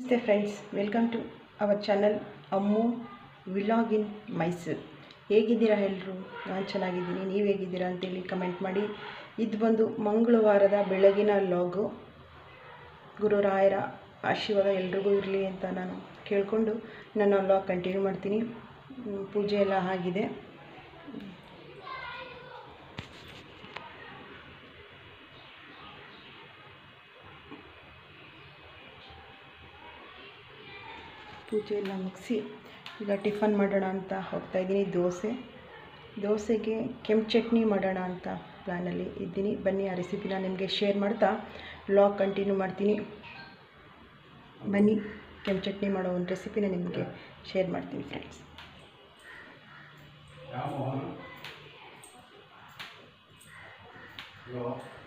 ನಮಸ್ತೆ friends welcome to our channel Ammu vlog in Mysuru ಹೇಗಿದ್ದೀರಾ ಎಲ್ಲರೂ ನಾನು ಚೆನ್ನಾಗಿದ್ದೀನಿ ನೀವು ಹೇಗಿದ್ದೀರಾ ಅಂತೇಳಿ ಕಮೆಂಟ್ ಮಾಡಿ ಇದು ಬಂದು ಮಂಗಳವಾರದ ಬೆಳಗಿನ ಲಾಗು ಗುರುರಾಯರ ಆಶೀರ್ವಾದ ಎಲ್ರಿಗೂ ಇರಲಿ ಅಂತ ನಾನು ಕೇಳಿಕೊಂಡು ನನ್ನ ಲಾಗ್ ಕಂಟಿನ್ಯೂ ಮಾಡ್ತೀನಿ ಹ್ಮ್, ಪೂಜೆ ಎಲ್ಲ ಆಗಿದೆ ಪೂಜೆ ಎಲ್ಲ ಮುಗಿಸಿ ಈಗ ಟಿಫನ್ ಮಾಡೋಣ ಅಂತ ಹೋಗ್ತಾ ಇದ್ದೀನಿ ದೋಸೆ ದೋಸೆಗೆ ಕೆಂಪು ಚಟ್ನಿ ಮಾಡೋಣ ಅಂತ ಪ್ಲ್ಯಾನಲ್ಲಿ ಇದ್ದೀನಿ ಬನ್ನಿ ಆ ರೆಸಿಪಿನ ನಿಮಗೆ ಶೇರ್ ಮಾಡ್ತಾ ವ್ಲಾಗ್ ಕಂಟಿನ್ಯೂ ಮಾಡ್ತೀನಿ ಬನ್ನಿ ಕೆಂಪು ಚಟ್ನಿ ಮಾಡೋ ಒಂದು ರೆಸಿಪಿನ ನಿಮಗೆ ಶೇರ್ ಮಾಡ್ತೀನಿ ಫ್ರೆಂಡ್ಸ್ ರಾಮಮೋಹನ್ ಹಲೋ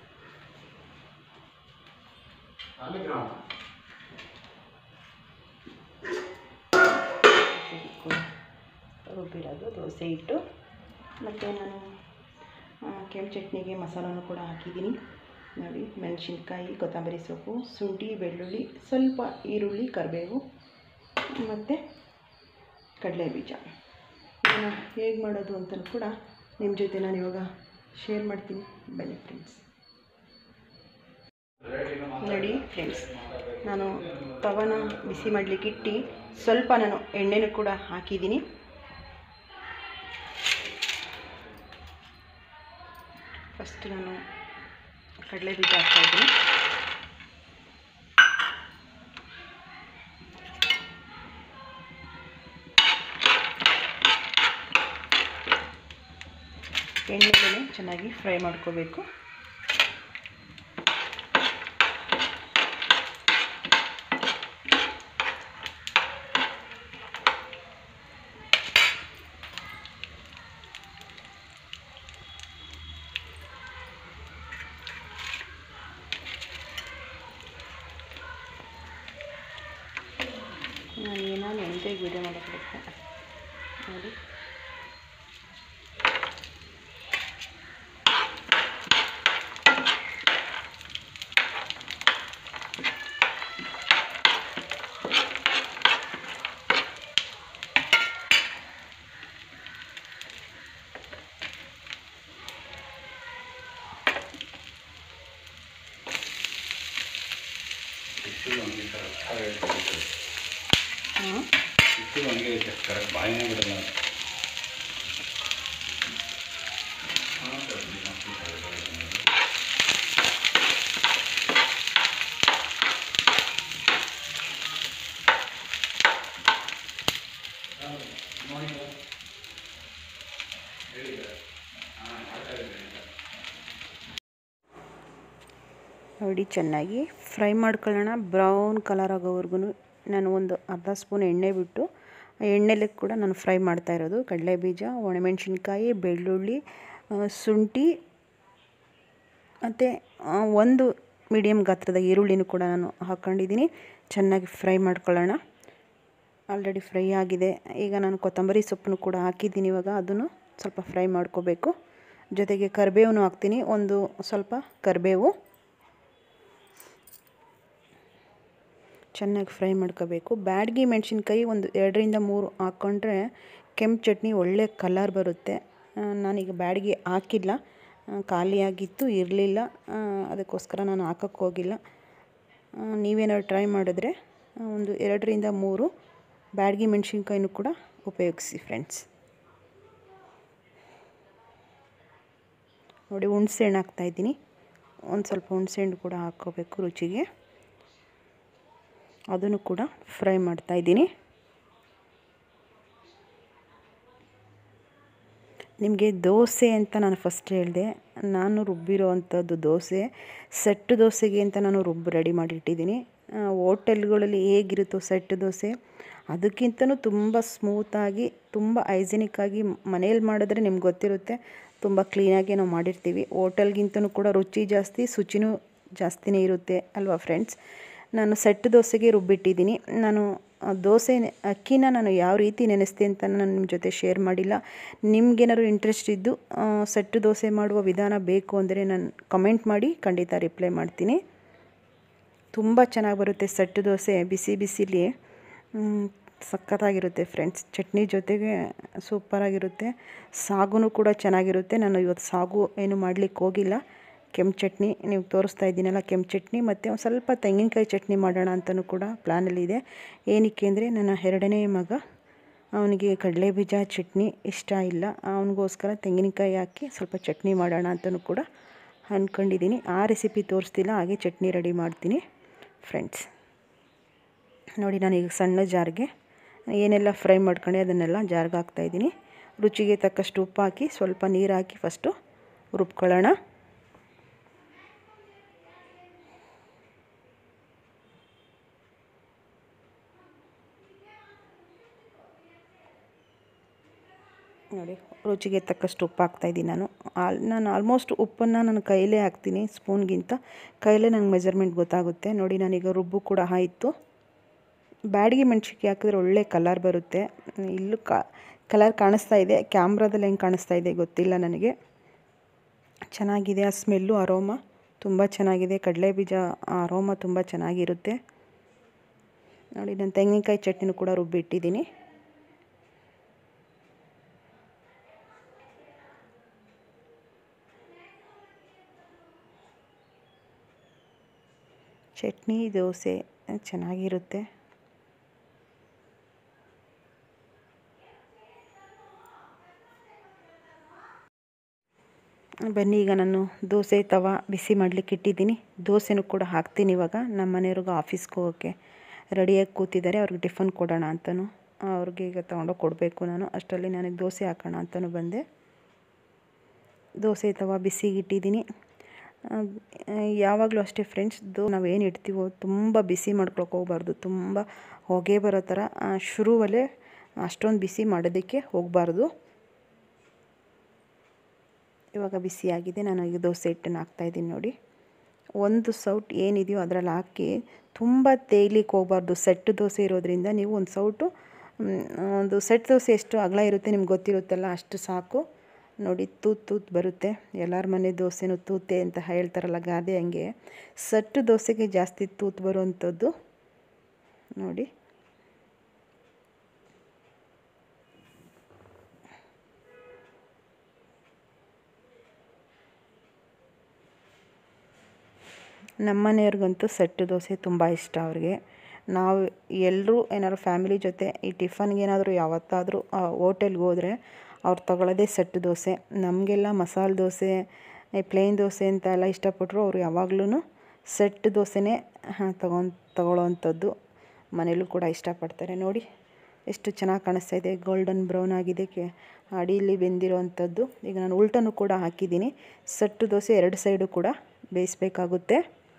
ಸಾಲಿಗ್ರಾಮ ರುಬ್ಬಿರೋದು ದೋಸೆ ಇಟ್ಟು ಮತ್ತು ನಾನು ಆ, ಕೆಂಪು ಚಟ್ನಿಗೆ ಮಸಾಲನೂ ಕೂಡ ಹಾಕಿದ್ದೀನಿ ನೋಡಿ ಮೆಣಸಿನ್ಕಾಯಿ ಕೊತ್ತಂಬರಿ ಸೊಪ್ಪು ಶುಂಠಿ ಬೆಳ್ಳುಳ್ಳಿ ಸ್ವಲ್ಪ ಈರುಳ್ಳಿ ಕರಿಬೇವು ಮತ್ತು ಕಡಲೆ ಬೀಜ ಇದನ್ನು ಹೇಗೆ ಮಾಡೋದು ಅಂತಲೂ ಕೂಡ ನಿಮ್ಮ ಜೊತೆ ನಾನು ಇವಾಗ ಶೇರ್ ಮಾಡ್ತೀನಿ ಬನ್ನಿ ಫ್ರೆಂಡ್ಸ್ ನೋಡಿ ಫ್ರೆಂಡ್ಸ್ ನಾನು ತವನ ಬಿಸಿ ಮಾಡಲಿಕ್ಕೆ ಇಟ್ಟು ಸ್ವಲ್ಪ ನಾನು ಎಣ್ಣೆನೂ ಕೂಡ ಹಾಕಿದ್ದೀನಿ ಫಸ್ಟ್ ನಾನು ಕಡಲೆ ಬೀಜ ಹಾಕ್ತಾಯಿದ್ದೀನಿ ಎಣ್ಣೆಗೆ ಚೆನ್ನಾಗಿ ಫ್ರೈ ಮಾಡ್ಕೋಬೇಕು ನನಗೆ ನಾನು ಎಂಜಾಯ್ ವೀಡಿಯೋ ಮಾಡಬೇಕು ನೋಡಿ ಇಷ್ಟು ಹಂಗೆ ಕರೆಕ್ಟ್ ಹಾಂ ಇಷ್ಟು ಹಂಗೆ ಐತೆ ಕರೆಕ್ಟ್ ಬಾಯಿನೇ ಬಿಡಲ್ಲ ಹಾಂ ಸರ್ ನೋಡಿ ಚೆನ್ನಾಗಿ ಫ್ರೈ ಮಾಡ್ಕೊಳ್ಳೋಣ ಬ್ರೌನ್ ಕಲರ್ ಆಗೋವರೆಗೂ ನಾನು ಒಂದು ಅರ್ಧ ಸ್ಪೂನ್ ಎಣ್ಣೆ ಬಿಟ್ಟು ಆ ಎಣ್ಣೆಲೆ ಕೂಡ ನಾನು ಫ್ರೈ ಮಾಡ್ತಾ ಇರೋದು ಕಡಲೆ ಬೀಜ ಒಣಮೆಣಸಿನ್ಕಾಯಿ ಬೆಳ್ಳುಳ್ಳಿ ಆ, ಶುಂಠಿ ಮತ್ತು ಒಂದು ಮೀಡಿಯಮ್ ಗಾತ್ರದ ಈರುಳ್ಳಿನೂ ಕೂಡ ನಾನು ಹಾಕ್ಕೊಂಡಿದ್ದೀನಿ ಚೆನ್ನಾಗಿ ಫ್ರೈ ಮಾಡ್ಕೊಳ್ಳೋಣ ಆಲ್ರೆಡಿ ಫ್ರೈ ಆಗಿದೆ ಈಗ ನಾನು ಕೊತ್ತಂಬರಿ ಸೊಪ್ಪನ್ನು ಕೂಡ ಹಾಕಿದ್ದೀನಿ ಇವಾಗ ಅದನ್ನು ಸ್ವಲ್ಪ ಫ್ರೈ ಮಾಡ್ಕೋಬೇಕು ಜೊತೆಗೆ ಕರಿಬೇವನ್ನು ಹಾಕ್ತೀನಿ ಒಂದು ಸ್ವಲ್ಪ ಕರಿಬೇವು ಚೆನ್ನಾಗಿ ಫ್ರೈ ಮಾಡ್ಕೋಬೇಕು ಬ್ಯಾಡಗಿ ಮೆಣಸಿನ್ಕಾಯಿ ಒಂದು ಎರಡರಿಂದ ಮೂರು ಹಾಕ್ಕೊಂಡ್ರೆ ಕೆಂಪು ಚಟ್ನಿ ಒಳ್ಳೆ ಕಲರ್ ಬರುತ್ತೆ ಆ, ನಾನೀಗ ಬ್ಯಾಡಗಿ ಹಾಕಿಲ್ಲ ಆ, ಖಾಲಿಯಾಗಿತ್ತು ಇರಲಿಲ್ಲ ಅದಕ್ಕೋಸ್ಕರ ನಾನು ಹಾಕಕ್ಕೆ ಹೋಗಿಲ್ಲ ಆ, ನೀವೇನಾದ್ರು ಟ್ರೈ ಮಾಡಿದ್ರೆ ಆ, ಒಂದು ಎರಡರಿಂದ ಮೂರು ಬ್ಯಾಡಗಿ ಮೆಣಸಿನ್ಕಾಯಿನೂ ಕೂಡ ಉಪಯೋಗಿಸಿ ಫ್ರೆಂಡ್ಸ್ ನೋಡಿ ಹುಣ್ಸೆಹಣ್ಣು ಹಾಕ್ತಾಯಿದ್ದೀನಿ ಒಂದು ಸ್ವಲ್ಪ ಹುಣ್ಸೆಹಣ್ಣು ಕೂಡ ಹಾಕ್ಕೋಬೇಕು ರುಚಿಗೆ ಅದನ್ನು ಕೂಡ ಫ್ರೈ ಮಾಡ್ತಾಯಿದ್ದೀನಿ ನಿಮಗೆ ದೋಸೆ ಅಂತ ನಾನು ಫಸ್ಟ್ ಹೇಳಿದೆ ನಾನು ರುಬ್ಬಿರೋ ಅಂಥದ್ದು ದೋಸೆ ಸೆಟ್ಟು ದೋಸೆಗೆ ಅಂತ ನಾನು ರುಬ್ಬು ರೆಡಿ ಮಾಡಿಟ್ಟಿದ್ದೀನಿ ಹೋಟೆಲ್ಗಳಲ್ಲಿ ಹೇಗಿರುತ್ತೋ ಸೆಟ್ಟು ದೋಸೆ ಅದಕ್ಕಿಂತನೂ ತುಂಬ ಸ್ಮೂತಾಗಿ ತುಂಬ ಹೈಜಿನಿಕ್ಕಾಗಿ ಮನೇಲಿ ಮಾಡಿದ್ರೆ ನಿಮ್ಗೆ ಗೊತ್ತಿರುತ್ತೆ ತುಂಬ ಕ್ಲೀನಾಗಿ ನಾವು ಮಾಡಿರ್ತೀವಿ ಹೋಟೆಲ್ಗಿಂತನೂ ಕೂಡ ರುಚಿ ಜಾಸ್ತಿ ಶುಚಿನೂ ಜಾಸ್ತಿನೇ ಇರುತ್ತೆ ಅಲ್ವಾ ಫ್ರೆಂಡ್ಸ್ ನಾನು ಸೆಟ್ ದೋಸೆಗೆ ರುಬ್ಬಿಟ್ಟಿದ್ದೀನಿ ನಾನು ಆ ದೋಸೆ ನೆ- ಅಕ್ಕಿನ ನಾನು ಯಾವ ರೀತಿ ನೆನೆಸ್ತೆ ಅಂತ ನಾನು ನಿಮ್ಮ ಜೊತೆ ಶೇರ್ ಮಾಡಿಲ್ಲ ನಿಮ್ಗೇನಾದ್ರು ಇಂಟ್ರೆಸ್ಟ್ ಇದ್ದು ಆ, ಸೆಟ್ಟು ದೋಸೆ ಮಾಡುವ ವಿಧಾನ ಬೇಕು ಅಂದರೆ ನಾನು ಕಮೆಂಟ್ ಮಾಡಿ ಖಂಡಿತ ರಿಪ್ಲೈ ಮಾಡ್ತೀನಿ ತುಂಬ ಚೆನ್ನಾಗಿ ಬರುತ್ತೆ ಸೆಟ್ಟು ದೋಸೆ ಬಿಸಿ ಬಿಸಿಲಿ ಮ್, ಸಖತ್ತಾಗಿರುತ್ತೆ ಫ್ರೆಂಡ್ಸ್ ಚಟ್ನಿ ಜೊತೆಗೆ ಸೂಪರಾಗಿರುತ್ತೆ ಸಾಗುನೂ ಕೂಡ ಚೆನ್ನಾಗಿರುತ್ತೆ ನಾನು ಇವತ್ತು ಸಾಗು ಏನು ಮಾಡಲಿಕ್ಕೆ ಹೋಗಿಲ್ಲ ಕೆಂಪು ಚಟ್ನಿ ನೀವು ತೋರಿಸ್ತಾ ಇದ್ದೀನಲ್ಲ ಕೆಂಪು ಚಟ್ನಿ ಮತ್ತು ಒಂದು ಸ್ವಲ್ಪ ತೆಂಗಿನಕಾಯಿ ಚಟ್ನಿ ಮಾಡೋಣ ಅಂತಲೂ ಕೂಡ ಪ್ಲ್ಯಾನಲ್ಲಿದೆ ಏನಕ್ಕೆ ಅಂದರೆ ನನ್ನ ಎರಡನೇ ಮಗ ಅವನಿಗೆ ಕಡಲೆ ಬೀಜ ಚಟ್ನಿ ಇಷ್ಟ ಇಲ್ಲ ಅವನಿಗೋಸ್ಕರ ತೆಂಗಿನಕಾಯಿ ಹಾಕಿ ಸ್ವಲ್ಪ ಚಟ್ನಿ ಮಾಡೋಣ ಅಂತಲೂ ಕೂಡ ಅಂದ್ಕೊಂಡಿದ್ದೀನಿ ಆ ರೆಸಿಪಿ ತೋರಿಸ್ತಿಲ್ಲ ಹಾಗೆ ಚಟ್ನಿ ರೆಡಿ ಮಾಡ್ತೀನಿ ಫ್ರೆಂಡ್ಸ್ ನೋಡಿ ನಾನು ಈಗ ಸಣ್ಣ ಜಾರ್ಗೆ ಏನೆಲ್ಲ ಫ್ರೈ ಮಾಡ್ಕೊಂಡೆ ಅದನ್ನೆಲ್ಲ ಜಾರ್ಗೆ ಹಾಕ್ತಾಯಿದ್ದೀನಿ ರುಚಿಗೆ ತಕ್ಕಷ್ಟು ಉಪ್ಪು ಹಾಕಿ ಸ್ವಲ್ಪ ನೀರು ಹಾಕಿ ಫಸ್ಟು ರುಬ್ಕೊಳ್ಳೋಣ ನೋಡಿ ರುಚಿಗೆ ತಕ್ಕಷ್ಟು ಉಪ್ಪು ಹಾಕ್ತಾಯಿದ್ದೀನಿ ನಾನು ಆಲ್ ನಾನು ಆಲ್ಮೋಸ್ಟ್ ಉಪ್ಪನ್ನು ನಾನು ಕೈಲೇ ಹಾಕ್ತೀನಿ ಸ್ಪೂನ್ಗಿಂತ ಕೈಲೇ ನಂಗೆ ಮೆಜರ್ಮೆಂಟ್ ಗೊತ್ತಾಗುತ್ತೆ ನೋಡಿ ನಾನೀಗ ರುಬ್ಬು ಕೂಡ ಆಯಿತು ಬ್ಯಾಡಿಗೆ ಮೆಣಸಿನ್ಕಾಯಿ ಹಾಕಿದ್ರೆ ಒಳ್ಳೆ ಕಲರ್ ಬರುತ್ತೆ ಇಲ್ಲೂ ಕಾ ಕಲರ್ ಕಾಣಿಸ್ತಾ ಇದೆ ಕ್ಯಾಮ್ರಾದಲ್ಲಿ ಹೆಂಗೆ ಕಾಣಿಸ್ತಾ ಇದೆ ಗೊತ್ತಿಲ್ಲ ನನಗೆ ಚೆನ್ನಾಗಿದೆ ಆ ಸ್ಮೆಲ್ಲು ಅರೋಮ ತುಂಬ ಚೆನ್ನಾಗಿದೆ ಕಡಲೆ ಬೀಜ ಅರೋಮ ತುಂಬ ಚೆನ್ನಾಗಿರುತ್ತೆ ನೋಡಿ ನಾನು ತೆಂಗಿನಕಾಯಿ ಚಟ್ನಿನೂ ಕೂಡ ರುಬ್ಬಿಟ್ಟಿದ್ದೀನಿ ಚಟ್ನಿ ದೋಸೆ ಚೆನ್ನಾಗಿರುತ್ತೆ ಬನ್ನಿ ಈಗ ನಾನು ದೋಸೆ ತವ ಬಿಸಿ ಮಾಡಲಿಕ್ಕೆ ಇಟ್ಟಿದ್ದೀನಿ ದೋಸೆನೂ ಕೂಡ ಹಾಕ್ತೀನಿ ಇವಾಗ ನಮ್ಮ ಮನೆಯವ್ರಿಗೆ ಆಫೀಸ್ಗೆ ಹೋಗೋಕ್ಕೆ ರೆಡಿಯಾಗಿ ಕೂತಿದ್ದಾರೆ ಅವ್ರಿಗೆ ಟಿಫನ್ ಕೊಡೋಣ ಅಂತಲೂ ಅವ್ರಿಗೆ ಈಗ ತೊಗೊಂಡೋಗಿ ಕೊಡಬೇಕು ನಾನು ಅಷ್ಟರಲ್ಲಿ ನನಗೆ ದೋಸೆ ಹಾಕೋಣ ಅಂತಲೂ ಬಂದೆ ದೋಸೆ ತವ ಬಿಸಿಗೆ ಇಟ್ಟಿದ್ದೀನಿ ಯಾವಾಗಲೂ ಅಷ್ಟೇ ಫ್ರೆಂಡ್ಸ್ ದೋ ನಾವೇನು ಇಡ್ತೀವೋ ತುಂಬ ಬಿಸಿ ಮಾಡ್ಕೊಳಕ್ಕೆ ಹೋಗ್ಬಾರ್ದು ತುಂಬ ಹೊಗೆ ಬರೋ ಥರ ಶುರುವಲ್ಲೇ ಅಷ್ಟೊಂದು ಬಿಸಿ ಮಾಡೋದಕ್ಕೆ ಹೋಗಬಾರ್ದು ಇವಾಗ ಬಿಸಿಯಾಗಿದೆ ನಾನು ಈಗ ದೋಸೆ ಹಿಟ್ಟನ್ನು ಹಾಕ್ತಾಯಿದ್ದೀನಿ ನೋಡಿ ಒಂದು ಸೌಟ್ ಏನಿದೆಯೋ ಅದರಲ್ಲಿ ಹಾಕಿ ತುಂಬ ತೇಯ್ಲಿಕ್ಕೆ ಹೋಗಬಾರ್ದು ಸೆಟ್ ದೋಸೆ ಇರೋದ್ರಿಂದ ನೀವು ಒಂದು ಸೌಟು ಒಂದು ಸೆಟ್ ದೋಸೆ ಎಷ್ಟು ಅಗಲ ಇರುತ್ತೆ ನಿಮ್ಗೆ ಗೊತ್ತಿರುತ್ತಲ್ಲ ಅಷ್ಟು ಸಾಕು ನೋಡಿ ತೂತ್ ತೂತ್ ಬರುತ್ತೆ ಎಲ್ಲರ ಮನೆ ದೋಸೆನೂ ತೂತೆ ಅಂತ ಹೇಳ್ತಾರಲ್ಲ ಗಾದೆ ಹಂಗೆ ಸೆಟ್ಟು ದೋಸೆಗೆ ಜಾಸ್ತಿ ತೂತ್ ಬರುವಂಥದ್ದು ನೋಡಿ ನಮ್ಮ ಮನೆಯವ್ರಿಗಂತೂ ಸೆಟ್ಟು ದೋಸೆ ತುಂಬ ಇಷ್ಟ ಅವ್ರಿಗೆ ನಾವು ಎಲ್ಲರೂ ಏನಾದ್ರು ಫ್ಯಾಮಿಲಿ ಜೊತೆ ಈ ಟಿಫನ್ಗೆ ಏನಾದರೂ ಯಾವತ್ತಾದರೂ ಹೋಟೆಲ್ಗೆ ಹೋದರೆ ಅವ್ರು ತಗೊಳ್ಳೋದೇ ಸೆಟ್ಟು ದೋಸೆ ನಮಗೆಲ್ಲ ಮಸಾಲೆ ದೋಸೆ ಪ್ಲೇನ್ ದೋಸೆ ಅಂತ ಎಲ್ಲ ಇಷ್ಟಪಟ್ಟರು ಅವರು ಯಾವಾಗ್ಲೂ ಸೆಟ್ ದೋಸೆನೇ ತಗೊಂಡು ತಗೊಳ್ಳೋವಂಥದ್ದು ಮನೇಲೂ ಕೂಡ ಇಷ್ಟಪಡ್ತಾರೆ ನೋಡಿ ಎಷ್ಟು ಚೆನ್ನಾಗಿ ಕಾಣಿಸ್ತಾ ಇದೆ ಗೋಲ್ಡನ್ ಬ್ರೌನ್ ಆಗಿದೆ ಕೆ ಅಡಿಯಲ್ಲಿ ಬೆಂದಿರೋವಂಥದ್ದು ಈಗ ನಾನು ಉಲ್ಟನೂ ಕೂಡ ಹಾಕಿದ್ದೀನಿ ಸೆಟ್ಟು ದೋಸೆ ಎರಡು ಸೈಡು ಕೂಡ ಬೇಯಿಸ್ಬೇಕಾಗುತ್ತೆ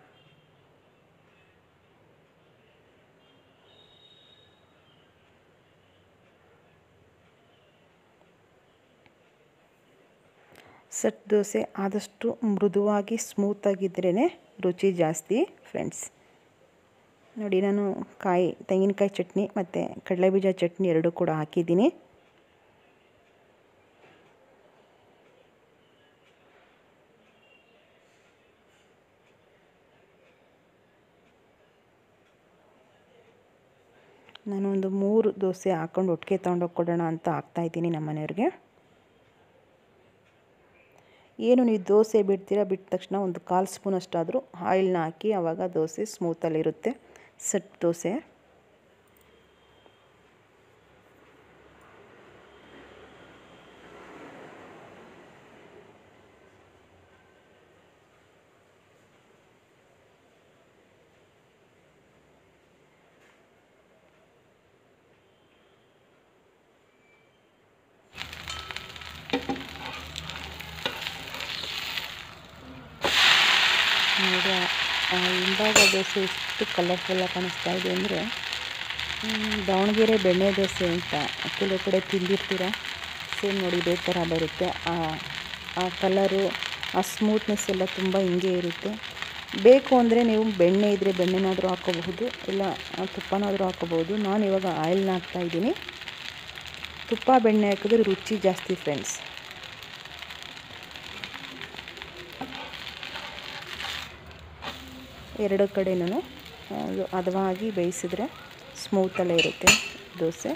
ಸೆಟ್ ದೋಸೆ ಆದಷ್ಟು ಮೃದುವಾಗಿ ಸ್ಮೂತಾಗಿದ್ರೇ ರುಚಿ ಜಾಸ್ತಿ ಫ್ರೆಂಡ್ಸ್ ನೋಡಿ ನಾನು ಕಾಯಿ ತೆಂಗಿನಕಾಯಿ ಚಟ್ನಿ ಮತ್ತು ಕಡಲೆಬೀಜ ಚಟ್ನಿ ಎರಡೂ ಕೂಡ ಹಾಕಿದ್ದೀನಿ ನಾನು ಒಂದು ಮೂರು ದೋಸೆ ಹಾಕ್ಕೊಂಡು ಒಟ್ಟಿಗೆ ತೊಗೊಂಡೋಗಿ ಕೊಡೋಣ ಅಂತ ಹಾಕ್ತಾಯಿದ್ದೀನಿ ನಮ್ಮ ಮನೆಯವ್ರಿಗೆ ಏನು ನೀವು ದೋಸೆ ಬಿಡ್ತೀರಾ ಬಿಟ್ಟ ತಕ್ಷಣ ಒಂದು ಕಾಲು ಸ್ಪೂನ್ ಅಷ್ಟಾದರೂ ಆಯಿಲ್ನ ಹಾಕಿ ಆವಾಗ ದೋಸೆ ಸ್ಮೂತಲ್ಲಿರುತ್ತೆ ಸೆಟ್ ದೋಸೆ ನೋಡಿ ಆ ಹಿಂಭಾಗ ದೋಸೆ ಎಷ್ಟು ಕಲರ್ಫುಲ್ಲಾಗಿ ಕಾಣಿಸ್ತಾ ಇದೆ ಅಂದರೆ ದಾವಣಗೆರೆ ಬೆಣ್ಣೆ ದೋಸೆ ಅಂತ ಕೆಲವು ಕಡೆ ತಿಂದಿರ್ತೀರ ಸೇಮ್ ನೋಡಿ ಇದೇ ಥರ ಬರುತ್ತೆ ಆ ಆ ಕಲರು ಆ ಸ್ಮೂತ್ನೆಸ್ ಎಲ್ಲ ತುಂಬ ಹಿಂಗೆ ಇರುತ್ತೆ ಬೇಕು ಅಂದರೆ ನೀವು ಬೆಣ್ಣೆ ಇದ್ದರೆ ಬೆಣ್ಣೆನಾದರೂ ಹಾಕೋಬಹುದು ಇಲ್ಲ ತುಪ್ಪನಾದರೂ ಹಾಕೋಬಹುದು ನಾನು ಇವಾಗ ಆಯಿಲ್ನ ಹಾಕ್ತಾಯಿದ್ದೀನಿ ತುಪ್ಪ ಬೆಣ್ಣೆ ಹಾಕಿದ್ರೆ ರುಚಿ ಜಾಸ್ತಿ ಫ್ರೆಂಡ್ಸ್ ಎರಡು ಕಡೆನೂ ಅದು ಹದವಾಗಿ ಬೇಯಿಸಿದ್ರೆ ಸ್ಮೂತಲ್ಲೇ ಇರುತ್ತೆ ದೋಸೆ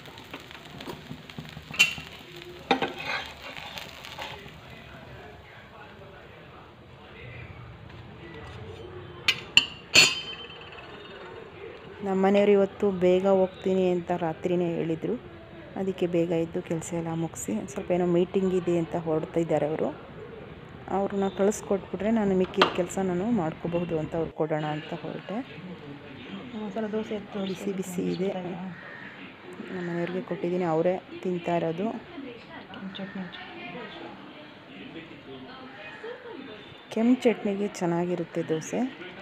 ನಮ್ಮ ಮನೆಯವರು ಇವತ್ತು ಬೇಗ ಹೋಗ್ತೀನಿ ಅಂತ ರಾತ್ರಿನೇ ಹೇಳಿದರು ಅದಕ್ಕೆ ಬೇಗ ಎದ್ದು ಕೆಲಸ ಎಲ್ಲ ಮುಗಿಸಿ ಸ್ವಲ್ಪ ಏನೋ ಮೀಟಿಂಗ್ ಇದೆ ಅಂತ ಹೊರಡ್ತಾ ಇದ್ದಾರೆ ಅವರು ಅವ್ರನ್ನ ಕಳಿಸ್ಕೊಟ್ಬಿಟ್ರೆ ನಾನು ಮಿಕ್ಕಿದ ಕೆಲಸ ನಾನು ಮಾಡ್ಕೋಬಹುದು ಅಂತ ಅವ್ರು ಕೊಡೋಣ ಅಂತ ಹೊರಟೆ ಮಸಾಲೆ ದೋಸೆ ಇತ್ತು ಬಿಸಿ ಬಿಸಿ ಇದೆ ನಮ್ಮ ಮನೆಯವ್ರಿಗೆ ಕೊಟ್ಟಿದ್ದೀನಿ ಅವರೇ ತಿಂತಾ ಇರೋದು ಚಟ್ನಿ ಕೆಂಪು ಚಟ್ನಿಗೆ ಚೆನ್ನಾಗಿರುತ್ತೆ ದೋಸೆ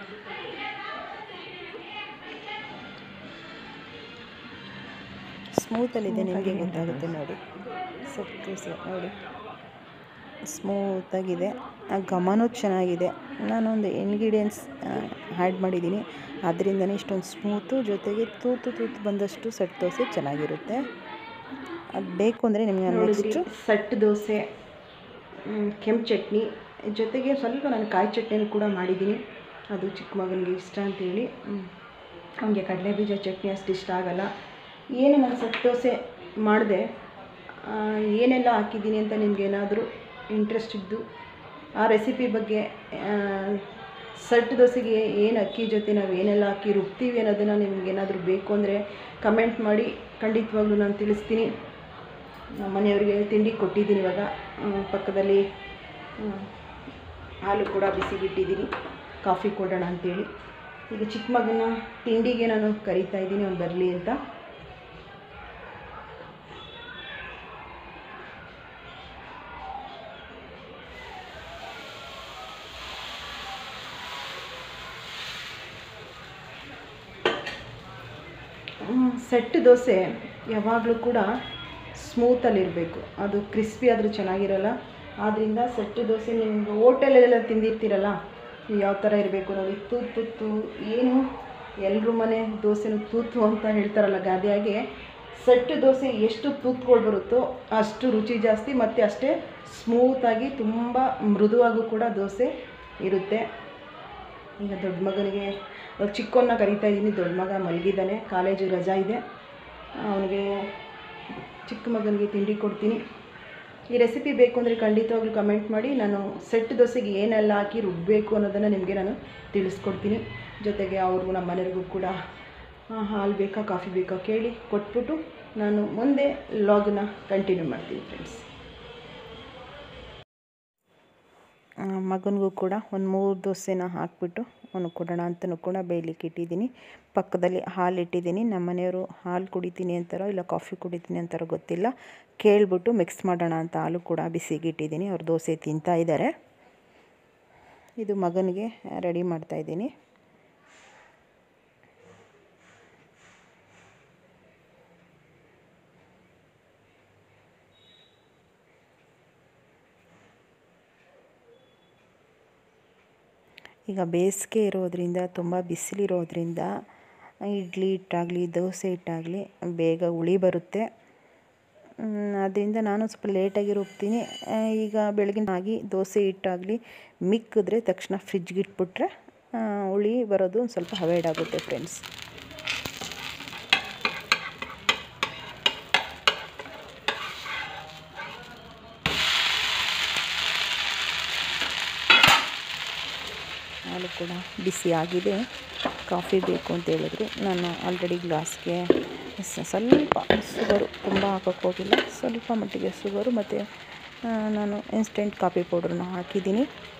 ಸ್ಮೂತಲ್ಲಿದೆ ನಿಮಗೆ ಗೊತ್ತಾಗುತ್ತೆ ನೋಡಿ ಸೆಟ್ ದೋಸೆ ನೋಡಿ ಸ್ಮೂತಾಗಿದೆ ಆ ಘಮನೂ ಚೆನ್ನಾಗಿದೆ ನಾನೊಂದು ಇಂಗ್ರೀಡಿಯೆಂಟ್ಸ್ ಆ್ಯಡ್ ಮಾಡಿದ್ದೀನಿ ಅದರಿಂದನೇ ಇಷ್ಟೊಂದು ಸ್ಮೂತು ಜೊತೆಗೆ ತೂತು ತೂತು ಬಂದಷ್ಟು ಸೆಟ್ ದೋಸೆ ಚೆನ್ನಾಗಿರುತ್ತೆ ಅದು ಬೇಕು ಅಂದರೆ ನಿಮಗೆ ನೆಕ್ಸ್ಟು ಸೆಟ್ ದೋಸೆ ಕೆಂಪು ಚಟ್ನಿ ಜೊತೆಗೆ ಸ್ವಲ್ಪ ನಾನು ಕಾಯಿ ಚಟ್ನಿನೂ ಕೂಡ ಮಾಡಿದ್ದೀನಿ ಅದು ಚಿಕ್ಕ ಮಗನಿಗೆ ಇಷ್ಟ ಅಂತೇಳಿ ಅವನಿಗೆ ಕಡಲೆ ಬೀಜ ಚಟ್ನಿ ಅಷ್ಟು ಇಷ್ಟ ಆಗಲ್ಲ ಏನು ನಾನು ಸೆಟ್ ದೋಸೆ ಮಾಡಿದೆ ಏನೆಲ್ಲ ಹಾಕಿದ್ದೀನಿ ಅಂತ ನಿಮಗೇನಾದರೂ ಇಂಟ್ರೆಸ್ಟ್ ಇದ್ದು ಆ ರೆಸಿಪಿ ಬಗ್ಗೆ ಸೆಟ್ ದೋಸೆಗೆ ಏನು ಅಕ್ಕಿ ಜೊತೆ ನಾವು ಏನೆಲ್ಲ ಹಾಕಿ ರುಬ್ತೀವಿ ಅನ್ನೋದನ್ನು ನಿಮಗೇನಾದರೂ ಬೇಕು ಅಂದರೆ ಕಮೆಂಟ್ ಮಾಡಿ ಖಂಡಿತವಾಗ್ಲೂ ನಾನು ತಿಳಿಸ್ತೀನಿ ನಮ್ಮ ಮನೆಯವರಿಗೆ ತಿಂಡಿ ಕೊಟ್ಟಿದ್ದೀನಿ ಇವಾಗ ಆ, ಪಕ್ಕದಲ್ಲಿ ಆ, ಹಾಲು ಕೂಡ ಬಿಸಿಗಿಟ್ಟಿದ್ದೀನಿ ಕಾಫಿ ಕೊಡೋಣ ಅಂತೇಳಿ ಈಗ ಚಿಕ್ಕ ಮಗನ ತಿಂಡಿಗೆ ನಾನು ಕರಿತಾ ಇದ್ದೀನಿ ಅವ್ನು ಬರಲಿ ಅಂತ ಸೆಟ್ ದೋಸೆ ಯಾವಾಗಲೂ ಕೂಡ ಸ್ಮೂತಲ್ಲಿರಬೇಕು ಅದು ಕ್ರಿಸ್ಪಿ ಆದರೂ ಚೆನ್ನಾಗಿರಲ್ಲ ಆದ್ದರಿಂದ ಸೆಟ್ ದೋಸೆ ನಿಮ್ಗೆ ಹೋಟೆಲಲ್ಲೆಲ್ಲ ತಿಂದಿರ್ತೀರಲ್ಲ ನೀವು ಯಾವ ಥರ ಇರಬೇಕು ನೋಡಿ ತೂತು ತುತ್ತು ಏನು ಎಲ್ಲರ ಮನೆ ದೋಸೆನೂ ತೂತು ಅಂತ ಹೇಳ್ತಾರಲ್ಲ ಗಾದೆಯಾಗೆ ಸೆಟ್ ದೋಸೆ ಎಷ್ಟು ತೂತ್ಗಳು ಬರುತ್ತೋ ಅಷ್ಟು ರುಚಿ ಜಾಸ್ತಿ ಮತ್ತು ಅಷ್ಟೇ ಸ್ಮೂತಾಗಿ ತುಂಬ ಮೃದುವಾಗೂ ಕೂಡ ದೋಸೆ ಇರುತ್ತೆ ಈಗ ದೊಡ್ಡ ಮಗನಿಗೆ ಇವಾಗ ಚಿಕ್ಕವನ್ನ ಕರಿತಾ ಇದ್ದೀನಿ ದೊಡ್ಡ ಮಗ ಮಲಗಿದ್ದಾನೆ ಕಾಲೇಜು ರಜಾ ಇದೆ ಅವನಿಗೆ ಚಿಕ್ಕ ಮಗನಿಗೆ ತಿಂಡಿ ಕೊಡ್ತೀನಿ ಈ ರೆಸಿಪಿ ಬೇಕು ಅಂದರೆ ಖಂಡಿತವಾಗ್ಲೂ ಕಮೆಂಟ್ ಮಾಡಿ ನಾನು ಸೆಟ್ ದೋಸೆಗೆ ಏನೆಲ್ಲ ಹಾಕಿ ರುಬ್ಬಬೇಕು ಅನ್ನೋದನ್ನು ನಿಮಗೆ ನಾನು ತಿಳಿಸ್ಕೊಡ್ತೀನಿ ಜೊತೆಗೆ ಅವ್ರಿಗೂ ನಮ್ಮ ಮನೆಯವ್ರಿಗೂ ಕೂಡ ಆ, ಹಾಲು ಬೇಕಾ ಕಾಫಿ ಬೇಕಾ ಕೇಳಿ ಕೊಟ್ಬಿಟ್ಟು ನಾನು ಮುಂದೆ ಲಾಗನ್ನ ಕಂಟಿನ್ಯೂ ಮಾಡ್ತೀನಿ ಫ್ರೆಂಡ್ಸ್ ಮಗನಿಗೂ ಕೂಡ ಒಂದು ಮೂರು ದೋಸೆನ ಹಾಕ್ಬಿಟ್ಟು ಅವನು ಕೊಡೋಣ ಅಂತಲೂ ಕೂಡ ಬೇಯಲಿಕ್ಕೆ ಇಟ್ಟಿದ್ದೀನಿ ಪಕ್ಕದಲ್ಲಿ ಹಾಲು ಇಟ್ಟಿದ್ದೀನಿ ನಮ್ಮ ಮನೆಯವರು ಹಾಲು ಕುಡಿತೀನಿ ಅಂತಾರೋ ಇಲ್ಲ ಕಾಫಿ ಕುಡಿತೀನಿ ಅಂತಾರೋ ಗೊತ್ತಿಲ್ಲ ಕೇಳಿಬಿಟ್ಟು ಮಿಕ್ಸ್ ಮಾಡೋಣ ಅಂತ ಹಾಲು ಕೂಡ ಬಿಸಿಗೆ ಇಟ್ಟಿದ್ದೀನಿ ಅವ್ರು ದೋಸೆ ತಿಂತಾ ಇದ್ದಾರೆ ಇದು ಮಗನಿಗೆ ರೆಡಿ ಮಾಡ್ತಾ ಇದ್ದೀನಿ ಈಗ ಬೇಸಿಗೆ ಇರೋದ್ರಿಂದ ತುಂಬ ಬಿಸಿಲಿರೋದ್ರಿಂದ ಇಡ್ಲಿ ಹಿಟ್ಟಾಗಲಿ ದೋಸೆ ಹಿಟ್ಟಾಗಲಿ ಬೇಗ ಹುಳಿ ಬರುತ್ತೆ ಅದರಿಂದ ನಾನು ಸ್ವಲ್ಪ ಲೇಟಾಗಿ ರುಬ್ತೀನಿ ಆ, ಈಗ ಬೆಳಗಿನ ಆಗಿ ದೋಸೆ ಹಿಟ್ಟಾಗಲಿ ಮಿಕ್ಕಿದ್ರೆ ತಕ್ಷಣ ಫ್ರಿಜ್ಗೆ ಇಟ್ಬಿಟ್ರೆ ಆ, ಹುಳಿ ಬರೋದು ಒಂದು ಸ್ವಲ್ಪ ಅವಾಯ್ಡ್ ಆಗುತ್ತೆ ಫ್ರೆಂಡ್ಸ್ ಹಾಲು ಕೂಡ ಬಿಸಿ ಆಗಿದೆ ಕಾಫಿ ಬೇಕು ಅಂತ ಹೇಳಿದ್ರು ನಾನು ಆಲ್ರೆಡಿ ಗ್ಲಾಸ್ಗೆ ಸ- ಸ್ವಲ್ಪ ಶುಗರು ತುಂಬ ಹಾಕೋಕ್ಕೆ ಹೋಗಿಲ್ಲ ಸ್ವಲ್ಪ ಮಟ್ಟಿಗೆ ಶುಗರು ಮತ್ತು ನಾನು ಇನ್ಸ್ಟೆಂಟ್ ಕಾಫಿ ಪೌಡ್ರನ್ನ ಹಾಕಿದ್ದೀನಿ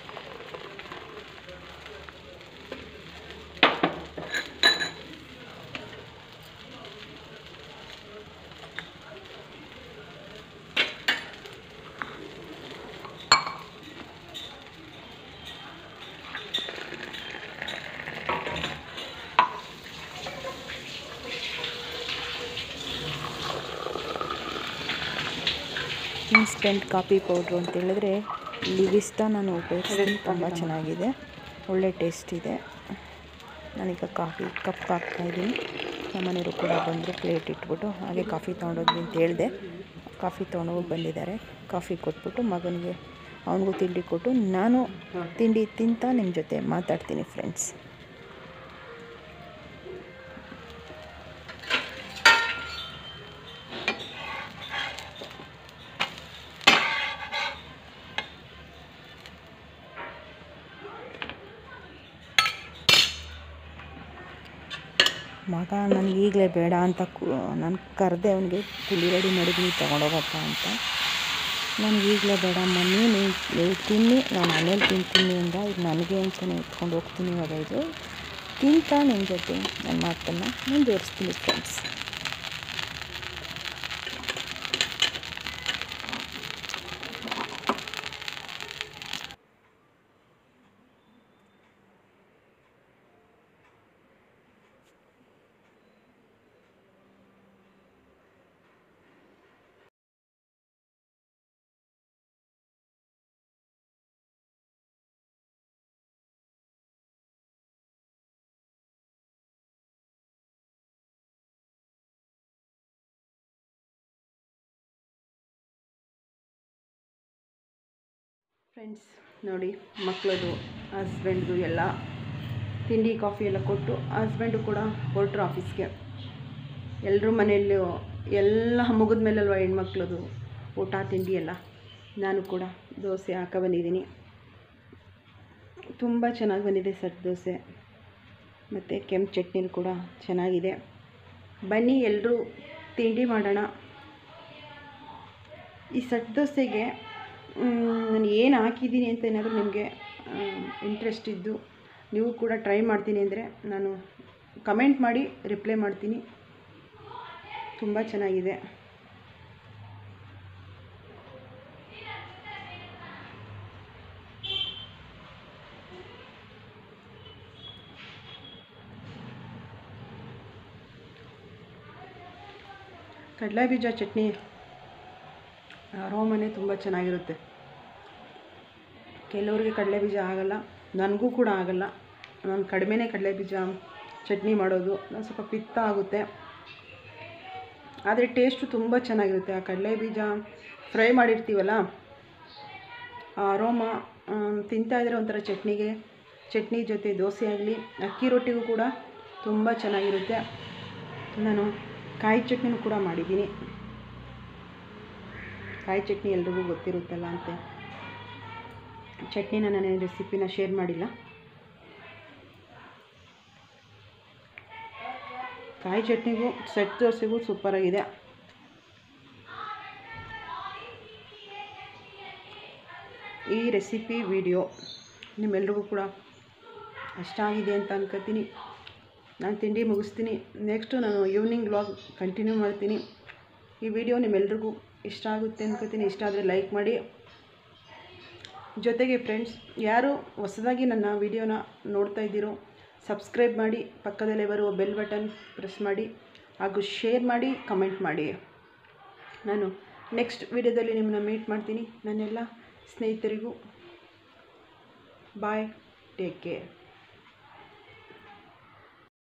ಇನ್ಸ್ಟೆಂಟ್ ಕಾಫಿ ಪೌಡ್ರು ಅಂತ ಹೇಳಿದ್ರೆ ಲಿವಿಸ್ಟಾ ನಾನು ಉಪಯೋಗಿಸ್ತೀನಿ ತುಂಬ ಚೆನ್ನಾಗಿದೆ ಒಳ್ಳೆ ಟೇಸ್ಟ್ ಇದೆ ನಾನೀಗ ಕಾಫಿ ಕಪ್ ಹಾಕ್ತಾಯಿದ್ದೀನಿ ನಮ್ಮನೆಯವರು ಕೂಡ ಬಂದರು ಪ್ಲೇಟ್ ಇಟ್ಬಿಟ್ಟು ಹಾಗೆ ಕಾಫಿ ತೊಗೊಂಡೋಗಿ ಅಂತ ಹೇಳಿದೆ ಕಾಫಿ ತೊಗೊಂಡೋಗಿ ಬಂದಿದ್ದಾರೆ ಕಾಫಿ ಕೊಟ್ಬಿಟ್ಟು ಮಗನಿಗೆ ಅವನಿಗೂ ತಿಂಡಿ ಕೊಟ್ಟು ನಾನು ತಿಂಡಿ ತಿಂತ ನಿಮ್ಮ ಜೊತೆ ಮಾತಾಡ್ತೀನಿ ಫ್ರೆಂಡ್ಸ್ ಮಗ ನನಗೆ ಈಗಲೇ ಬೇಡ ಅಂತ ನಾನು ಕರೆದೆ ಅವನಿಗೆ ತಿಂಡಿ ರೆಡಿ ಮಾಡಿದ್ದೀನಿ ತೊಗೊಂಡೋಗಪ್ಪ ಅಂತ ನನಗೆ ಈಗಲೇ ಬೇಡ ಮಮ್ಮಿ ನೀವು ನೀವು ತಿನ್ನಿ ನಾನು ಆಮೇಲೆ ತಿಂತೀನಿ ಅಂದ ಈಗ ನನಗೆ ಅಂತಲೇ ಎತ್ಕೊಂಡು ಹೋಗ್ತೀನಿ ಇವಾಗ ಇದು ತಿಂತ ನಿಮ್ಮ ಜೊತೆ ನನ್ನ ಮಾತನ್ನು ಮುಂದುವರಿಸ್ತೀನಿ ಫ್ರೆಂಡ್ಸ್ ಫ್ರೆಂಡ್ಸ್ ನೋಡಿ ಮಕ್ಕಳದು ಹಸ್ಬೆಂಡ್ದು ಎಲ್ಲ ತಿಂಡಿ ಕಾಫಿ ಎಲ್ಲ ಕೊಟ್ಟು ಹಸ್ಬೆಂಡು ಕೂಡ ಹೊರಟ್ರು ಆಫೀಸ್ಗೆ ಎಲ್ಲರೂ ಮನೆಯಲ್ಲಿ ಎಲ್ಲ ಮುಗಿದ ಮೇಲಲ್ವ ಹೆಣ್ಮಕ್ಳದು ಊಟ ತಿಂಡಿ ಎಲ್ಲ ನಾನು ಕೂಡ ದೋಸೆ ಹಾಕ ಬಂದಿದ್ದೀನಿ ತುಂಬ ಚೆನ್ನಾಗಿ ಬಂದಿದೆ ಸೆಟ್ ದೋಸೆ ಮತ್ತು ಕೆಂಪು ಚಟ್ನಿಲಿ ಕೂಡ ಚೆನ್ನಾಗಿದೆ ಬನ್ನಿ ಎಲ್ಲರೂ ತಿಂಡಿ ಮಾಡೋಣ ಈ ಸೆಟ್ ದೋಸೆಗೆ ನಾನು ಏನು ಹಾಕಿದ್ದೀನಿ ಅಂತ ಏನಾದರೂ ನಿಮಗೆ ಇಂಟ್ರೆಸ್ಟ್ ಇದ್ದು ನೀವು ಕೂಡ ಟ್ರೈ ಮಾಡ್ತೀನಿ ಅಂದರೆ ನಾನು ಕಮೆಂಟ್ ಮಾಡಿ ರಿಪ್ಲೈ ಮಾಡ್ತೀನಿ ತುಂಬ ಚೆನ್ನಾಗಿದೆ ಕಡಲೆ ಬೀಜ ಚಟ್ನಿ ಅರೋಮನೆ ತುಂಬ ಚೆನ್ನಾಗಿರುತ್ತೆ ಕೆಲವರಿಗೆ ಕಡಲೆ ಬೀಜ ಆಗಲ್ಲ ನನಗೂ ಕೂಡ ಆಗಲ್ಲ ನಾನು ಕಡಿಮೆನೇ ಕಡಲೆ ಬೀಜ ಚಟ್ನಿ ಮಾಡೋದು ನಾನು ಸ್ವಲ್ಪ ಪಿತ್ತ ಆಗುತ್ತೆ ಆದರೆ ಟೇಸ್ಟು ತುಂಬ ಚೆನ್ನಾಗಿರುತ್ತೆ ಆ ಕಡಲೆ ಬೀಜ ಫ್ರೈ ಮಾಡಿರ್ತೀವಲ್ಲ ಆ ಅರೋಮ ತಿಂತಾ ಇದ್ರೆ ಒಂಥರ ಚಟ್ನಿಗೆ ಚಟ್ನಿ ಜೊತೆ ದೋಸೆ ಆಗಲಿ ಅಕ್ಕಿ ರೊಟ್ಟಿಗೂ ಕೂಡ ತುಂಬ ಚೆನ್ನಾಗಿರುತ್ತೆ ನಾನು ಕಾಯಿ ಚಟ್ನಿನೂ ಕೂಡ ಮಾಡಿದ್ದೀನಿ ಕಾಯಿ ಚಟ್ನಿ ಎಲ್ರಿಗೂ ಗೊತ್ತಿರುತ್ತಲ್ಲ ಅಂತೆ ಚಟ್ನಿನ ನಾನು ರೆಸಿಪಿನ ಶೇರ್ ಮಾಡಿಲ್ಲ ಕಾಯಿ ಚಟ್ನಿಗೂ ಸೆಟ್ ದೋಸೆಗೂ ಸೂಪರಾಗಿದೆ ಈ ರೆಸಿಪಿ ವಿಡಿಯೋ ನಿಮ್ಮೆಲ್ರಿಗೂ ಕೂಡ ಇಷ್ಟ ಆಗಿದೆ ಅಂತ ಅನ್ಕೋತೀನಿ ನಾನು ತಿಂಡಿ ಮುಗಿಸ್ತೀನಿ ನೆಕ್ಸ್ಟು ನಾನು ಈವ್ನಿಂಗ್ ವ್ಲಾಗ್ ಕಂಟಿನ್ಯೂ ಮಾಡ್ತೀನಿ ಈ ವಿಡಿಯೋ ನಿಮ್ಮೆಲ್ರಿಗೂ ಇಷ್ಟ ಆಗುತ್ತೆ ಅನ್ಕೋತೀನಿ ಇಷ್ಟ ಆದರೆ ಲೈಕ್ ಮಾಡಿ ಜೊತೆಗೆ ಫ್ರೆಂಡ್ಸ್ ಯಾರು ಹೊಸದಾಗಿ ನನ್ನ ವಿಡಿಯೋನ ನೋಡ್ತಾ ಇದ್ದೀರೋ ಸಬ್ಸ್ಕ್ರೈಬ್ ಮಾಡಿ ಪಕ್ಕದಲ್ಲೇ ಬರುವ ಬೆಲ್ ಬಟನ್ ಪ್ರೆಸ್ ಮಾಡಿ ಹಾಗೂ ಶೇರ್ ಮಾಡಿ ಕಮೆಂಟ್ ಮಾಡಿ ನಾನು ನೆಕ್ಸ್ಟ್ ವಿಡಿಯೋದಲ್ಲಿ ನಿಮ್ಮನ್ನ ಮೀಟ್ ಮಾಡ್ತೀನಿ ನನ್ನೆಲ್ಲ ಸ್ನೇಹಿತರಿಗೂ ಬಾಯ್ ಟೇಕ್ ಕೇರ್